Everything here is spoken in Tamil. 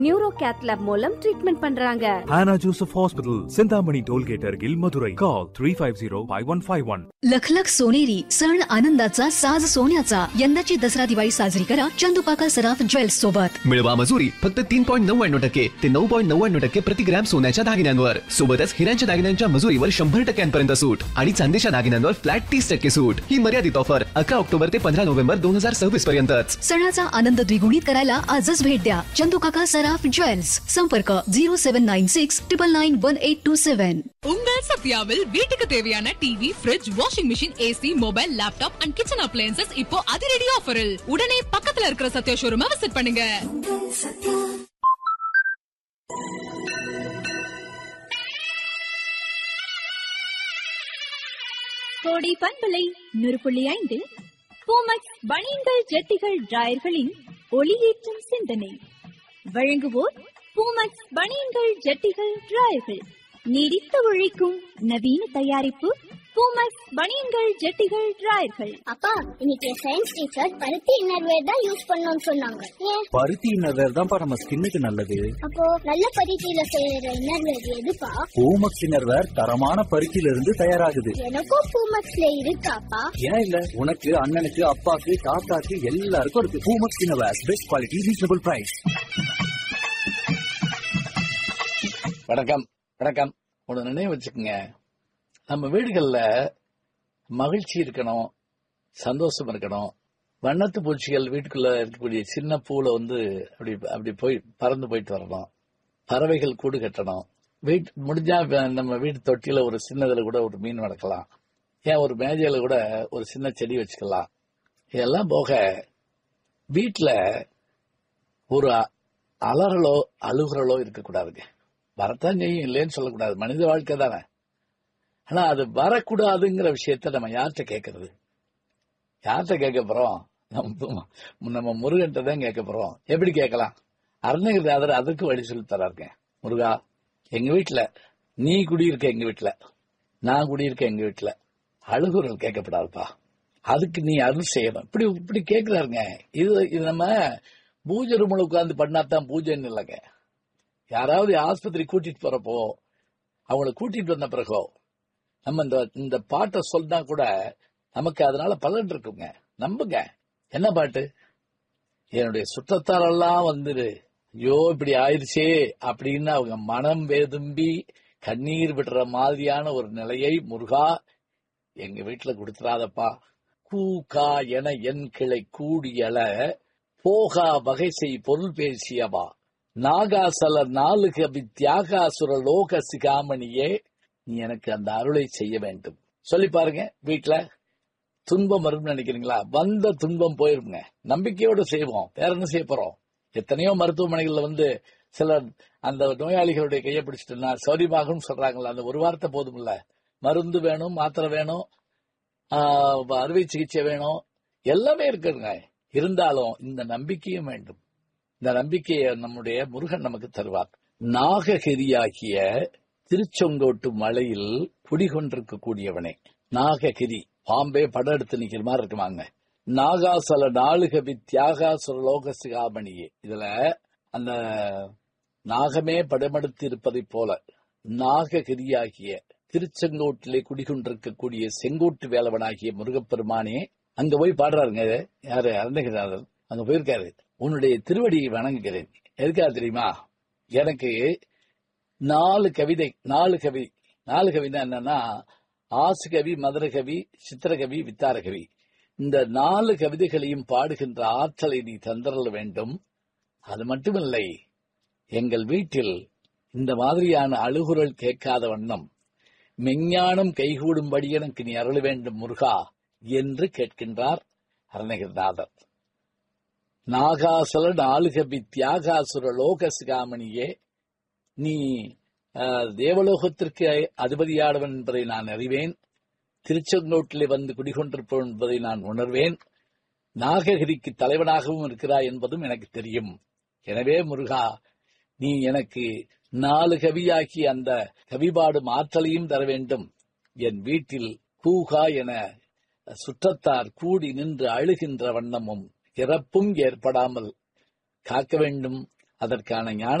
நியூரோ கேத் லேப் மூலம் ட்ரீட்மெண்ட் பண்றாங்க Hannah Joseph Hospital, Sindhamani Tollgate, Argil, Madurai. Call 350-5151. लखलख सोनेरी सण आनंदाचा साज सोन्याचा यंदाची दसरा दिवाळी साजरी करा चंदुकाका सराफ ज्वेल्स सोबत मिळवा मजुरी फक्त तीन पॉईंट नव्याण्णव टक्के ते नऊ पॉईंट नव्याण्णव टक्के प्रति ग्रॅम सोन्याच्या दागिन्यांवर सोबतच हिऱ्यांच्या दागिन्यांच्या मजुरीवर शंभर टक्क्यांपर्यंत सूट आणि चांदीच्या दागिन्यांवर फ्लॅट तीस टक्के सूट ही मर्यादित ऑफर अकरा ऑक्टोबर ते पंधरा नोव्हेंबर दोन हजार सव्वीस पर्यंतच सणाचा आनंद द्विगुणित करायला आजच भेट द्या चंदुकाका सराफ ज्वेल्स संपर्क zero seven nine six triple nine one eight two seven உங்கள் சத்யாவில் வீட்டுக்கு தேவையான TV fridge washing machine AC mobile laptop and kitchen appliances இப்போ அதிரடி ஆஃபரில் உடனே பக்கத்துல இருக்கிற சத்யா ஷோரூமை விசிட் பண்ணுங்க கோடை பண்பலை நூறு புள்ளி ஐந்து பூமக்ஸ் பனியன்கள் ஜெட்டிகள் டிராயர்களின் ஒளியேற்றும் சிந்தனை வழங்குவோர் பூமக்ஸ் பனியன்கள் ஜெட்டிகள் டிராயர்கள் நீடித்து உழைக்கும் நவீன தயாரிப்பு பூமக்ஸ் பனியன்கள் ஜெட்டிகள் டிராயர்கள் அப்பா இன்னைக்கு சயின்ஸ் டீச்சர் பருத்தி இன்னர்வேர் தான் யூஸ் பண்ணணும்னு சொன்னாங்க ஏன் பருத்தி இன்னர்வேர் தான்ப்பா நம்ம ஸ்கின்னுக்கு நல்லது அப்போ நல்ல பருத்தியில செய்யற இன்னர்வேர் எதுப்பா பூமக்ஸ் இன்னர்வேர் தரமான பருத்தியில இருந்து தயாராகுது எனக்கும் பூமக்ஸ்ல இருக்காப்பா ஏன் இல்ல உனக்கு அண்ணனுக்கு அப்பாக்கு தாத்தாக்கு எல்லாருக்கும் இருக்கு Poomex innerwear best quality reasonable price வணக்கம் வணக்கம் ஒன்று நினைவு வச்சுக்கோங்க நம்ம வீடுகள்ல மகிழ்ச்சி இருக்கணும் சந்தோஷம் இருக்கணும் வண்ணத்து பூச்சிகள் வீட்டுக்குள்ள இருக்கக்கூடிய சின்ன பூல வந்து அப்படி அப்படி போய் பறந்து போயிட்டு வரணும் பறவைகள் கூடு கட்டணும் வீட்டு முடிஞ்சா வ- நம்ம வீட்டு தொட்டியில ஒரு சின்னதுல கூட ஒரு மீன் வளர்க்கலாம் ஏன் ஒரு மேஜையில கூட ஒரு சின்ன செடி வச்சுக்கலாம் இதெல்லாம் போக வீட்டுல ஒரு அ- அலறலோ அழுகுறலோ இருக்கக்கூடாதுங்க வரத்தான் செய்யும் இல்லைன்னு சொல்லக்கூடாது மனித வாழ்க்கை தானே ஆனா அது வரக்கூடாதுங்கிற விஷயத்த நம்ம யார்கிட்ட கேட்கறது யார்கிட்ட கேட்க போறோம் நம்ம நம்ம முருகன்ட்ட தான் கேட்க போறோம் எப்படி கேட்கலாம் அருணகிரிநாதர் அதுக்கு வழி சொல்லி தராருங்க முருகா எங்க வீட்டுல நீ குடியிருக்க எங்க வீட்டுல நான் குடியிருக்க எங்க வீட்டுல அழுகுறல் கேட்கப்படாதுப்பா அதுக்கு நீ அருள் செய்யணும் இப்படி இப்படி கேட்கிறாருங்க இது இது நம்ம பூஜை ரூம்ல உட்கார்ந்து பண்ணாதான் பூஜைன்னு இல்லைங்க யாராவது ஆஸ்பத்திரி கூட்டிட்டு போறப்போ அவங்கள கூட்டிட்டு வந்த பிறகோ நம்ம இந்த இந்த பாட்டை சொன்னா கூட நமக்கு அதனால பலன் இருக்குங்க நம்புங்க என்ன பாட்டு என்னுடைய சுற்றத்தாரெல்லாம் வந்துரு ஐயோ இப்படி ஆயிடுச்சே அப்படின்னு அவங்க மனம் வேதும்பி கண்ணீர் விடுற மாதிரியான ஒரு நிலையை முருகா எங்க வீட்டுல கொடுத்துறாதப்பா கூ கா என என் கிளை கூடியல போகா வகை செய் பொருள் பேசியவா நாகாசல நாலு கவி தியாகாசுர லோக சிகாமணியே நீ எனக்கு அந்த அருளை செய்ய வேண்டும் சொல்லி பாருங்க வீட்டுல துன்பம் வரும்னு நினைக்கிறீங்களா வந்த துன்பம் போயிருங்க நம்பிக்கையோட செய்வோம் வேற என்ன செய்ய போறோம் எத்தனையோ மருத்துவமனைகள்ல வந்து சிலர் அந்த நோயாளிகளுடைய கையை பிடிச்சிட்டுனா சௌரியமாகும் சொல்றாங்களா அந்த ஒரு வார்த்தை போதும்ல மருந்து வேணும் மாத்திரை வேணும் ஆஹ், அறுவை சிகிச்சை வேணும் எல்லாமே இருக்குங்க இருந்தாலும் இந்த நம்பிக்கையும் வேண்டும் இந்த நம்பிக்கையை நம்முடைய முருகன் நமக்கு தருவார் நாககிரியாகிய திருச்செங்கோட்டு மலையில் குடிகொண்டிருக்கக்கூடியவனே நாககிரி பாம்பே படம் எடுத்து நிக்கிற மாதிரி இருக்குமாங்க நாகாசல நாளுகவி தியாகாசுர லோக சிகாமணியே இதுல அந்த நாகமே படமெடுத்து இருப்பதைப் போல நாககிரியாகிய திருச்செங்கோட்டிலே குடிகொண்டிருக்கக்கூடிய செங்கோட்டு வேலவனாகிய முருகப்பெருமானே அங்க போய் பாடுறாருங்க இது. யாரு அருணகிரிநாதர் அங்க போயிருக்காரு உன்னுடைய திருவடியை வணங்குகிறேன் எதுக்காக தெரியுமா எனக்கு நாலு கவிதை நாலு கவி நாலு கவிதை என்னன்னா ஆசுகவி மதுரகவி சித்திரகவி வித்தாரகவி இந்த நாலு கவிதைகளையும் பாடுகின்ற ஆற்றலை நீ தந்தரல வேண்டும் அது மட்டுமில்லை எங்கள் வீட்டில் இந்த மாதிரியான அழுகுரல் கேட்காத வண்ணம் மெஞ்ஞானம் கைகூடும்படி எனக்கு நீ அருள வேண்டும் முருகா என்று கேட்கின்றார் அருணகிரிநாதர் நாகாசல நாலுகபி தியாகாசுர லோக சிகாமணியே நீ அஹ், தேவலோகத்திற்கு அதிபதியானவன் என்பதை நான் அறிவேன் திருச்செங்கோட்டிலே வந்து குடிகொண்டிருப்பவன் என்பதை நான் உணர்வேன் நாககிரிக்கு தலைவனாகவும் இருக்கிறாய் என்பதும் எனக்கு தெரியும் எனவே முருகா நீ எனக்கு நாலு கவியாக்கி அந்த கவிபாடும் ஆற்றலையும் தர வேண்டும் என் வீட்டில் கூகா என சுற்றத்தார் கூடி நின்று அழுகின்ற வண்ணமும் இறப்பும் ஏற்படாமல் காக்க வேண்டும் அதற்கான ஞான